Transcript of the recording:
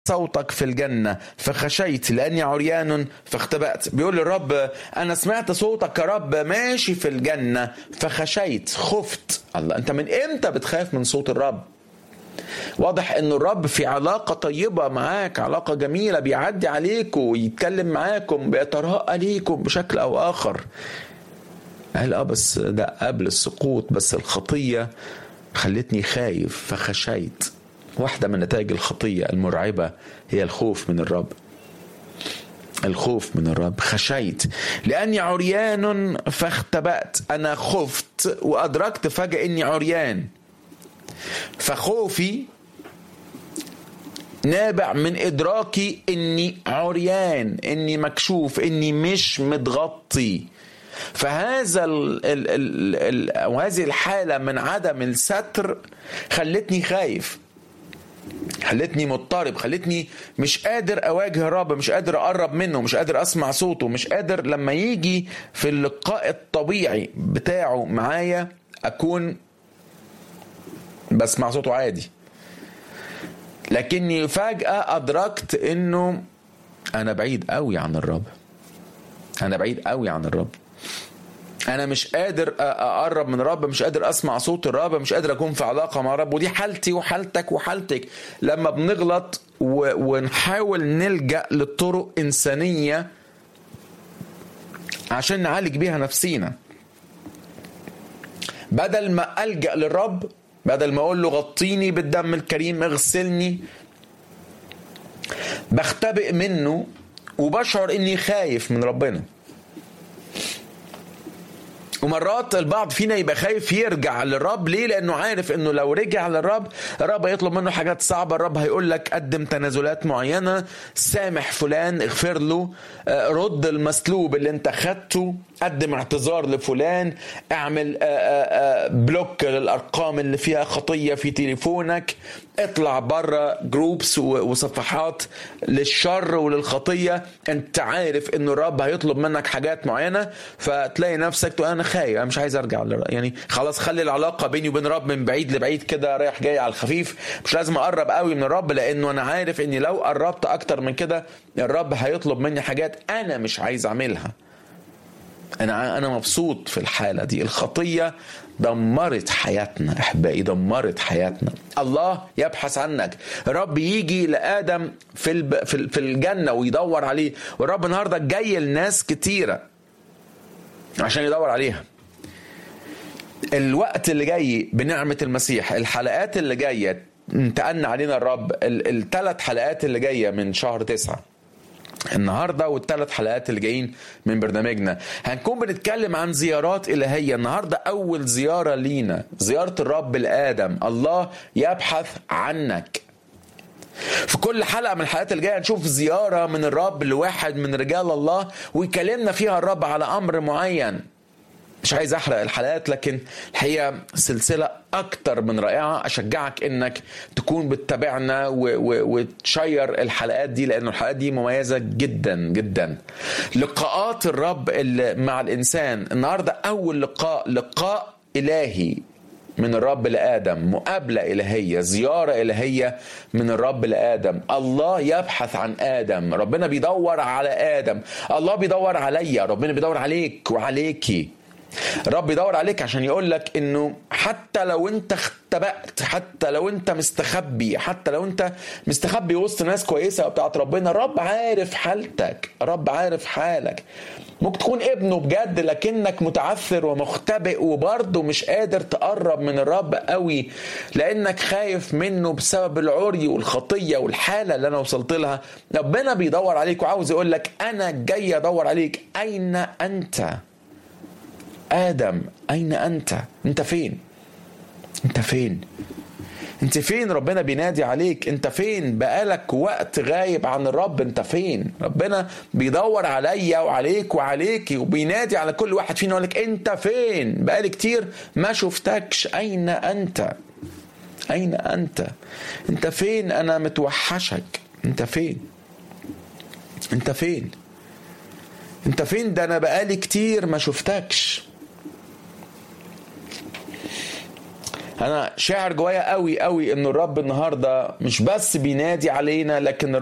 صوتك في الجنة فخشيت لأني عريان فاختبأت بيقول الرب أنا سمعت صوتك يا رب ماشي في الجنة فخشيت خفت الله أنت من إمتى بتخاف من صوت الرب واضح ان الرب في علاقة طيبة معاك علاقة جميلة بيعدي عليكم ويتكلم معاكم بيتراءى ليكم بشكل او اخر قال اه بس ده قبل السقوط بس الخطية خلتني خايف فخشيت واحدة من نتائج الخطية المرعبة هي الخوف من الرب الخوف من الرب خشيت لأني عريان فاختبأت أنا خفت وأدركت فجأة إني عريان فخوفي نابع من ادراكي اني عريان اني مكشوف اني مش متغطي فهذا ال ال ال ال او هذه الحاله من عدم الستر خلتني خايف خلتني مضطرب خلتني مش قادر اواجه الرب مش قادر اقرب منه مش قادر اسمع صوته مش قادر لما يجي في اللقاء الطبيعي بتاعه معايا اكون بسمع صوته عادي لكني فجأة أدركت إنه أنا بعيد قوي عن الرب أنا بعيد قوي عن الرب أنا مش قادر أقرب من الرب مش قادر أسمع صوت الرب مش قادر أكون في علاقة مع الرب ودي حالتي وحالتك وحالتك لما بنغلط ونحاول نلجأ لطرق إنسانية عشان نعالج بيها نفسينا بدل ما ألجأ للرب بدل ما اقول له غطيني بالدم الكريم اغسلني بختبئ منه وبشعر اني خايف من ربنا ومرات البعض فينا يبقى خايف يرجع للرب ليه لانه عارف انه لو رجع للرب الرب هيطلب منه حاجات صعبه الرب هيقول لك قدم تنازلات معينه سامح فلان اغفر له رد المسلوب اللي انت خدته قدم اعتذار لفلان اعمل بلوك للارقام اللي فيها خطيه في تليفونك اطلع بره جروبس وصفحات للشر وللخطيه انت عارف ان الرب هيطلب منك حاجات معينه فتلاقي نفسك تقول انا خايف انا مش عايز ارجع يعني خلاص خلي العلاقه بيني وبين الرب من بعيد لبعيد كده رايح جاي على الخفيف مش لازم اقرب قوي من الرب لانه انا عارف اني لو قربت اكتر من كده الرب هيطلب مني حاجات انا مش عايز اعملها انا انا مبسوط في الحاله دي الخطيه دمرت حياتنا احبائي دمرت حياتنا الله يبحث عنك الرب يجي لادم في الب... في الجنه ويدور عليه والرب النهارده جاي لناس كتيره عشان يدور عليها الوقت اللي جاي بنعمه المسيح الحلقات اللي جايه انتقلنا علينا الرب الثلاث حلقات اللي جايه من شهر تسعه النهارده والثلاث حلقات اللي جايين من برنامجنا هنكون بنتكلم عن زيارات الهيه النهارده اول زياره لينا زياره الرب لادم الله يبحث عنك في كل حلقه من الحلقات اللي جايه هنشوف زياره من الرب لواحد من رجال الله ويكلمنا فيها الرب على امر معين مش عايز احرق الحلقات لكن الحقيقه سلسله اكتر من رائعه اشجعك انك تكون بتتابعنا وتشير الحلقات دي لان الحلقات دي مميزه جدا جدا لقاءات الرب مع الانسان النهارده اول لقاء لقاء الهي من الرب لآدم مقابلة إلهية زيارة إلهية من الرب لآدم الله يبحث عن آدم ربنا بيدور على آدم الله بيدور عليا ربنا بيدور عليك وعليكي الرب يدور عليك عشان يقول لك انه حتى لو انت اختبأت حتى لو انت مستخبي حتى لو انت مستخبي وسط ناس كويسه وبتاعت ربنا الرب عارف حالتك الرب عارف حالك ممكن تكون ابنه بجد لكنك متعثر ومختبئ وبرضه مش قادر تقرب من الرب قوي لانك خايف منه بسبب العري والخطيه والحاله اللي انا وصلت لها ربنا بيدور عليك وعاوز يقول لك انا جاي ادور عليك اين انت آدم أين أنت؟ أنت فين؟ أنت فين؟ أنت فين ربنا بينادي عليك؟ أنت فين؟ بقالك وقت غايب عن الرب أنت فين؟ ربنا بيدور عليا وعليك وعليكي وبينادي على كل واحد فينا يقول لك أنت فين؟ بقالي كتير ما شفتكش أين أنت؟ أين أنت؟ أنت فين؟ أنا متوحشك أنت فين؟ أنت فين؟ أنت فين؟ ده أنا بقالي كتير ما شفتكش انا شاعر جوايا قوي قوي ان الرب النهارده مش بس بينادي علينا لكن